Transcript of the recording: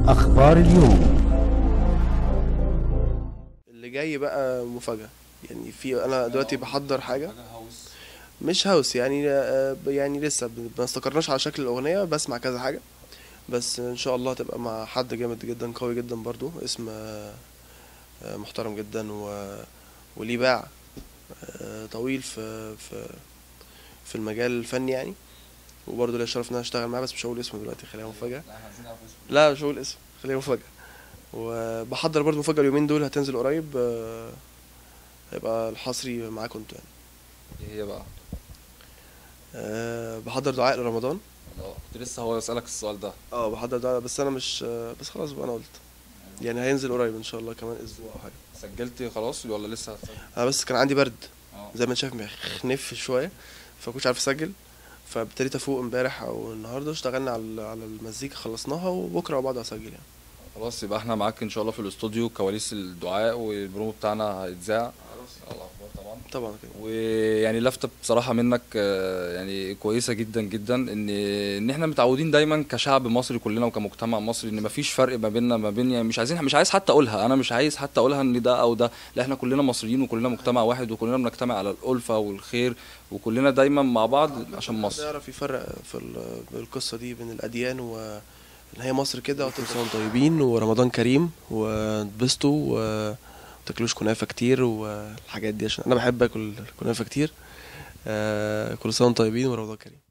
أخبار اليوم اللي جاي بقى مفاجأة يعني في انا دلوقتي بحضر حاجة مش هاوس يعني آه، يعني لسه ب- ما استقرناش على شكل الأغنية بسمع كذا حاجة بس ان شاء الله تبقى مع حد جامد جدا قوي جدا برضو اسم آه، آه، محترم جدا و... وليه باع آه، طويل في في في المجال الفني يعني وبرضه ليا الشرف ان انا اشتغل معاه بس مش هقول اسمه دلوقتي خليها مفاجأة لا مش هقول اسم خليها مفاجأة وبحضر برضه مفاجأة اليومين دول هتنزل قريب آه، هيبقى الحصري معاكم انتوا يعني ايه هي بقى أه بحضر دعاء لرمضان اه كنت لسه هو اسالك السؤال ده اه بحضر دعاء بس انا مش آه، بس خلاص بقى انا قلت يعني هينزل قريب ان شاء الله كمان اسبوع او حاجه سجلت خلاص ولا لسه هتسجل انا بس كان عندي برد اه زي ما انت شايف مخنف شويه فكنتش عارف اسجل فابتديت افوق امبارح او النهارده اشتغلنا على على المزيكا خلصناها وبكره وبعد اسجل يعني خلاص يبقى احنا معاك ان شاء الله في الاستوديو كواليس الدعاء والبرومو بتاعنا هيتذاع الاخبار طبعا طبعا كده ويعني لفته بصراحه منك آه، يعني كويسه جدا جدا ان ان احنا متعودين دايما كشعب مصري كلنا وكمجتمع مصري ان مفيش فرق ما بيننا ما بين يعني مش عايزين مش عايز حتى اقولها انا مش عايز حتى اقولها ان ده او ده لا احنا كلنا مصريين وكلنا مجتمع واحد وكلنا بنجتمع على الالفه والخير وكلنا دايما مع بعض عشان حد مصر يعرف يفرق في ال- بالقصه دي بين الاديان و ان هي مصر كده وكل سنه وانتم طيبين ورمضان كريم واتبسطوا و تاكلوش كنافه كتير والحاجات دي عشان انا بحب اكل كنافه كتير آه، كل سنه وانتم طيبين ورمضان كريم